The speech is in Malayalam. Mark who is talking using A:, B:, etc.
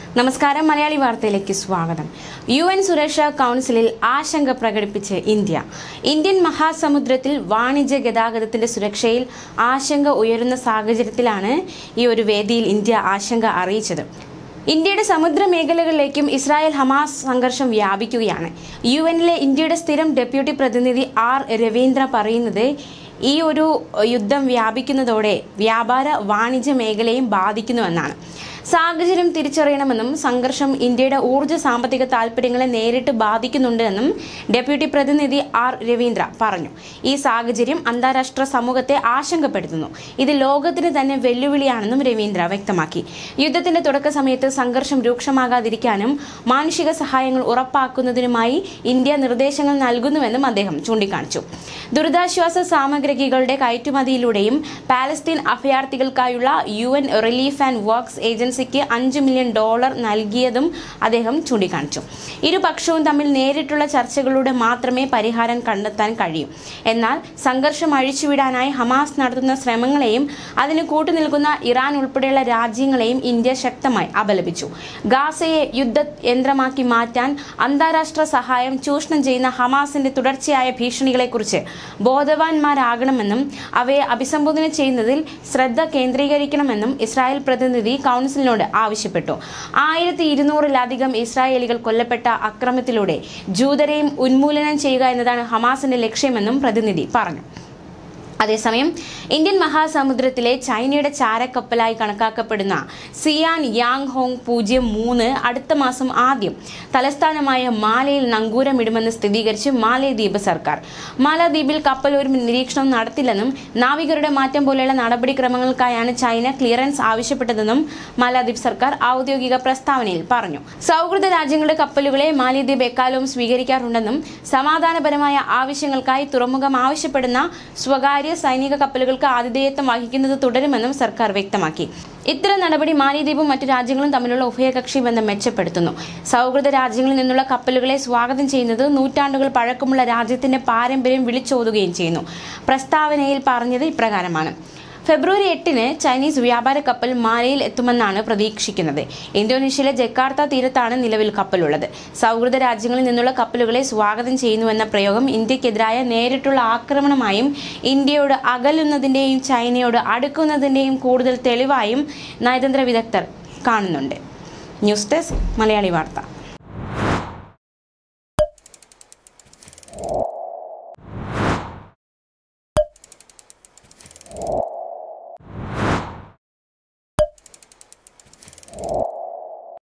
A: നമസ്കാരം മലയാളി വാർത്തയിലേക്ക് സ്വാഗതം യു എൻ സുരക്ഷാ കൗൺസിലിൽ ആശങ്ക പ്രകടിപ്പിച്ച് ഇന്ത്യ ഇന്ത്യൻ മഹാസമുദ്രത്തിൽ വാണിജ്യ ഗതാഗതത്തിന്റെ സുരക്ഷയിൽ ആശങ്ക ഉയരുന്ന സാഹചര്യത്തിലാണ് ഈ ഒരു വേദിയിൽ ഇന്ത്യ ആശങ്ക അറിയിച്ചത് ഇന്ത്യയുടെ സമുദ്ര മേഖലകളിലേക്കും ഇസ്രായേൽ ഹമാസ് സംഘർഷം വ്യാപിക്കുകയാണ് യു എന്നിലെ ഇന്ത്യയുടെ സ്ഥിരം ഡെപ്യൂട്ടി പ്രതിനിധി ആർ രവീന്ദ്ര പറയുന്നത് ഈ ഒരു യുദ്ധം വ്യാപിക്കുന്നതോടെ വ്യാപാര വാണിജ്യ മേഖലയും ബാധിക്കുന്നുവെന്നാണ് സാഹചര്യം തിരിച്ചറിയണമെന്നും സംഘർഷം ഇന്ത്യയുടെ ഊർജ്ജ സാമ്പത്തിക താൽപ്പര്യങ്ങളെ നേരിട്ട് ബാധിക്കുന്നുണ്ട് എന്നും ഡെപ്യൂട്ടി പ്രതിനിധി ആർ രവീന്ദ്ര പറഞ്ഞു ഈ സാഹചര്യം അന്താരാഷ്ട്ര സമൂഹത്തെ ആശങ്കപ്പെടുത്തുന്നു ഇത് ലോകത്തിന് തന്നെ വെല്ലുവിളിയാണെന്നും രവീന്ദ്ര വ്യക്തമാക്കി യുദ്ധത്തിന്റെ തുടക്ക സമയത്ത് സംഘർഷം രൂക്ഷമാകാതിരിക്കാനും മാനുഷിക സഹായങ്ങൾ ഉറപ്പാക്കുന്നതിനുമായി ഇന്ത്യ നിർദ്ദേശങ്ങൾ നൽകുന്നുവെന്നും അദ്ദേഹം ചൂണ്ടിക്കാണിച്ചു ദുരിതാശ്വാസ സാമഗ്രികളുടെ കയറ്റുമതിയിലൂടെയും പാലസ്തീൻ അഭയാർത്ഥികൾക്കായുള്ള U N relief and works ഏജൻസിക്ക് അഞ്ച് മില്യൺ ഡോളർ നൽകിയതും അദ്ദേഹം ചൂണ്ടിക്കാണിച്ചു ഇരുപക്ഷവും തമ്മിൽ നേരിട്ടുള്ള ചർച്ചകളിലൂടെ മാത്രമേ പരിഹാരം കണ്ടെത്താൻ കഴിയൂ എന്നാൽ സംഘർഷം അഴിച്ചുവിടാനായി ഹമാസ് നടത്തുന്ന ശ്രമങ്ങളെയും അതിന് കൂട്ടുനിൽക്കുന്ന ഇറാൻ ഉൾപ്പെടെയുള്ള രാജ്യങ്ങളെയും ഇന്ത്യ ശക്തമായി അപലപിച്ചു ഗാസയെ യുദ്ധ യന്ത്രമാക്കി മാറ്റാൻ അന്താരാഷ്ട്ര സഹായം ചൂഷണം ചെയ്യുന്ന ഹമാസിന്റെ തുടർച്ചയായ ഭീഷണികളെക്കുറിച്ച് ബോധവാന്മാരാകണമെന്നും അവയെ അഭിസംബോധന ചെയ്യുന്നതിൽ ശ്രദ്ധ കേന്ദ്രീകരിക്കണമെന്നും ഇസ്രായേൽ പ്രതിനിധി കൗൺസിലിനോട് ആവശ്യപ്പെട്ടു ആയിരത്തി ഇരുന്നൂറിലധികം ഇസ്രായേലികൾ കൊല്ലപ്പെട്ട അക്രമത്തിലൂടെ ജൂതരെയും ഉന്മൂലനം ചെയ്യുക എന്നതാണ് ഹമാസിന്റെ ലക്ഷ്യമെന്നും പ്രതിനിധി പറഞ്ഞു അതേസമയം ഇന്ത്യൻ മഹാസമുദ്രത്തിലെ ചൈനയുടെ ചാരക്കപ്പലായി കണക്കാക്കപ്പെടുന്ന സിയാൻ യാങ് ഹോങ് പൂജ്യം മൂന്ന് അടുത്ത മാസം ആദ്യം തലസ്ഥാനമായ മാലയിൽ നങ്കൂരമിടുമെന്ന് സ്ഥിരീകരിച്ച് മാലദ്വീപ് സർക്കാർ മാലദ്വീപിൽ കപ്പൽ ഒരു നിരീക്ഷണം നടത്തില്ലെന്നും നാവികരുടെ മാറ്റം പോലെയുള്ള നടപടിക്രമങ്ങൾക്കായാണ് ചൈന ക്ലിയറൻസ് ആവശ്യപ്പെട്ടതെന്നും മാലദ്വീപ് സർക്കാർ ഔദ്യോഗിക പ്രസ്താവനയിൽ പറഞ്ഞു സൗഹൃദ രാജ്യങ്ങളുടെ കപ്പലുകളെ മാലദ്വീപ് എക്കാലവും സ്വീകരിക്കാറുണ്ടെന്നും സമാധാനപരമായ ആവശ്യങ്ങൾക്കായി തുറമുഖം ആവശ്യപ്പെടുന്ന സ്വകാര്യ സൈനിക കപ്പലുകൾക്ക് ആതിഥേയത്വം വഹിക്കുന്നത് തുടരുമെന്നും സർക്കാർ വ്യക്തമാക്കി ഇത്തരം നടപടി മാലിദ്വീപും മറ്റു രാജ്യങ്ങളും തമ്മിലുള്ള ഉഭയകക്ഷി ബന്ധം മെച്ചപ്പെടുത്തുന്നു സൗഹൃദ രാജ്യങ്ങളിൽ നിന്നുള്ള കപ്പലുകളെ സ്വാഗതം ചെയ്യുന്നത് നൂറ്റാണ്ടുകൾ പഴക്കമുള്ള രാജ്യത്തിന്റെ പാരമ്പര്യം വിളിച്ചോതുകയും ചെയ്യുന്നു പ്രസ്താവനയിൽ പറഞ്ഞത് ഇപ്രകാരമാണ് ഫെബ്രുവരി എട്ടിന് ചൈനീസ് വ്യാപാര കപ്പൽ മാലയിൽ എത്തുമെന്നാണ് പ്രതീക്ഷിക്കുന്നത് ഇന്തോനേഷ്യയിലെ ജക്കാർത്ത തീരത്താണ് നിലവിൽ കപ്പലുള്ളത് സൗഹൃദ രാജ്യങ്ങളിൽ നിന്നുള്ള കപ്പലുകളെ സ്വാഗതം ചെയ്യുന്നുവെന്ന പ്രയോഗം ഇന്ത്യക്കെതിരായ നേരിട്ടുള്ള ആക്രമണമായും ഇന്ത്യയോട് അകലുന്നതിന്റെയും ചൈനയോട് അടുക്കുന്നതിന്റെയും കൂടുതൽ തെളിവായും നയതന്ത്ര വിദഗ്ധർ കാണുന്നുണ്ട് ന്യൂസ് ഡെസ്ക് മലയാളി വാർത്ത